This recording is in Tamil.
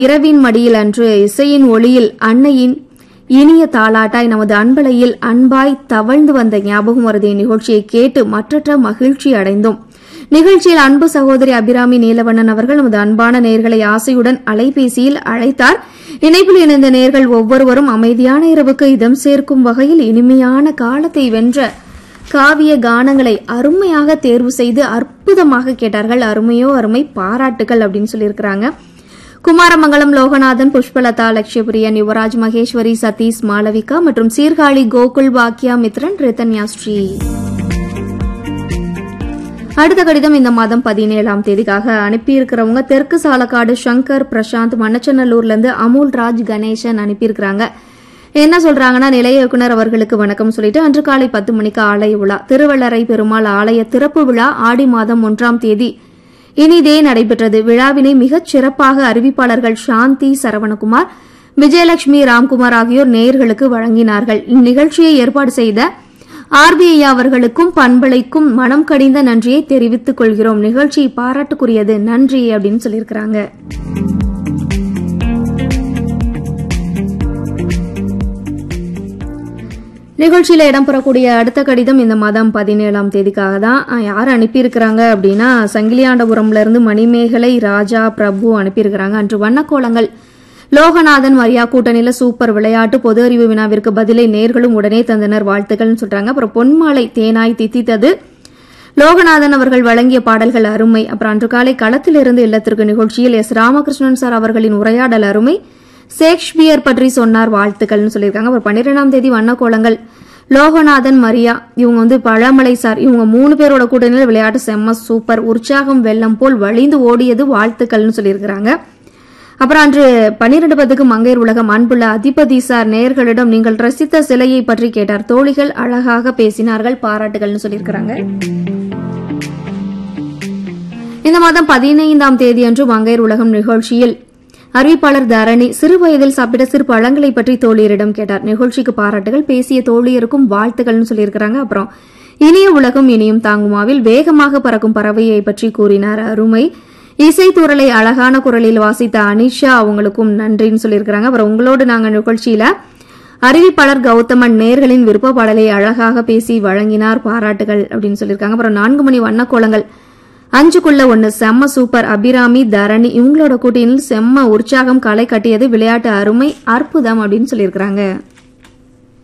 இரவின் மடியில் அன்று இசையின் ஒளியில் அன்னையின் இனிய தாலாட்டாய் நமது அன்பலையில் அன்பாய் தவழ்ந்து வந்த ஞாபகம் வருதே நிகழ்ச்சியை கேட்டு மற்றற்ற மகிழ்ச்சி அடைந்தோம் நிகழ்ச்சியில் அன்பு சகோதரி அபிராமி நீலவண்ணன் அவர்கள் நமது அன்பான நேர்களை ஆசையுடன் அலைபேசியில் அழைத்தார் இணைப்பில் இணைந்த நேர்கள் ஒவ்வொருவரும் அமைதியான இரவுக்கு இதம் சேர்க்கும் வகையில் இனிமையான காலத்தை வென்ற காவிய கானங்களை அருமையாக தேர்வு செய்து அற்புதமாக கேட்டார்கள் அருமையோ அருமை பாராட்டுகள் அப்படின்னு சொல்லியிருக்கிறாங்க குமாரமங்கலம் லோகநாதன் புஷ்பலதா லட்சுயபிரியன் யுவராஜ் மகேஸ்வரி சதீஷ் மாளவிகா மற்றும் சீர்காழி கோகுல் பாக்கியா மித்ரன் ரிதன்யா ஸ்ரீ அடுத்த கடிதம் இந்த மாதம் பதினேழாம் தேதிக்காக அனுப்பியிருக்கிறவங்க தெற்கு சாலக்காடு சங்கர் பிரசாந்த் மண்ணச்சநல்லூர்ல இருந்து அமுல் ராஜ் கணேசன் அனுப்பியிருக்கிறாங்க என்ன சொல்றாங்கன்னா நிலைய இயக்குனர் அவர்களுக்கு வணக்கம் சொல்லிட்டு அன்று காலை பத்து மணிக்கு ஆலய விழா திருவள்ளரை பெருமாள் ஆலய திறப்பு விழா ஆடி மாதம் ஒன்றாம் தேதி இனிதே நடைபெற்றது விழாவினை மிகச் சிறப்பாக அறிவிப்பாளர்கள் சாந்தி சரவணகுமார் விஜயலட்சுமி ராம்குமார் ஆகியோர் நேயர்களுக்கு வழங்கினார்கள் இந்நிகழ்ச்சியை ஏற்பாடு செய்த ஆர்பிஐ அவர்களுக்கும் பண்பலைக்கும் மனம் கடிந்த நன்றியை தெரிவித்துக் கொள்கிறோம் நிகழ்ச்சி பாராட்டுக்குரியது நன்றி அப்படின்னு சொல்லியிருக்கிறாங்க நிகழ்ச்சியில இடம்பெறக்கூடிய அடுத்த கடிதம் இந்த மாதம் பதினேழாம் தேதிக்காக தான் அஹ், யார் அனுப்பியிருக்கிறாங்க அப்படின்னா சங்கிலியாண்டபுரம்ல இருந்து மணிமேகலை ராஜா பிரபு அனுப்பியிருக்கிறாங்க அன்று வண்ணக்கோலங்கள் லோகநாதன் மரியா கூட்டணியில சூப்பர் விளையாட்டு பொது அறிவு வினாவிற்கு பதிலை நேர்களும் உடனே தந்தனர் வாழ்த்துக்கள்னு சொல்றாங்க அப்புறம் பொன்மாலை தேனாய் தித்தித்தது லோகநாதன் அவர்கள் வழங்கிய பாடல்கள் அருமை அப்புறம் அன்று காலை களத்திலிருந்து இல்லத்திற்கு நிகழ்ச்சியில் எஸ் ராமகிருஷ்ணன் சார் அவர்களின் உரையாடல் அருமை ஷேக்ஸ்பியர் பற்றி சொன்னார் வாழ்த்துக்கள்னு சொல்லியிருக்காங்க அப்புறம் பன்னிரெண்டாம் தேதி வண்ணக்கோலங்கள் லோகநாதன் மரியா இவங்க வந்து பழமலை சார் இவங்க மூணு பேரோட கூட்டணியில் விளையாட்டு செம்ம சூப்பர் உற்சாகம் வெள்ளம் போல் வழிந்து ஓடியது வாழ்த்துக்கள்னு சொல்லியிருக்கிறாங்க அப்புறம் அன்று பன்னிரண்டு பத்துக்கு மங்கையர் உலகம் அன்புள்ள அதிபதி சார் நேயர்களிடம் நீங்கள் ரசித்த சிலையை பற்றி கேட்டார் தோழிகள் அழகாக பேசினார்கள் பாராட்டுகள்னு சொல்லியிருக்கிறாங்க இந்த மாதம் பதினைந்தாம் தேதியன்று மங்கையர் உலகம் நிகழ்ச்சியில் அறிவிப்பாளர் தரணி சிறு வயதில் சாப்பிட்ட சிறு பழங்களை பற்றி தோழியரிடம் கேட்டார் நிகழ்ச்சிக்கு பாராட்டுகள் பேசிய தோழியருக்கும் வாழ்த்துக்கள்னு சொல்லியிருக்கிறாங்க அப்புறம் இனிய உலகம் இனியும் தாங்குமாவில் வேகமாக பறக்கும் பறவையை பற்றி கூறினார் அருமை இசைத்தூரலை அழகான குரலில் வாசித்த அனிஷா அவங்களுக்கும் நன்றின்னு சொல்லியிருக்கிறாங்க அப்புறம் உங்களோடு நாங்க நிகழ்ச்சியில அறிவிப்பாளர் கௌதமன் நேர்களின் விருப்ப பாடலை அழகாக பேசி வழங்கினார் பாராட்டுகள் அப்படின்னு சொல்லியிருக்காங்க அப்புறம் நான்கு மணி வண்ணக்கோலங்கள் அஞ்சுக்குள்ள ஒண்ணு செம்ம சூப்பர் அபிராமி தரணி இவங்களோட கூட்டணியில் செம்ம உற்சாகம் களை கட்டியது விளையாட்டு அருமை அற்புதம் அப்படின்னு சொல்லியிருக்கிறாங்க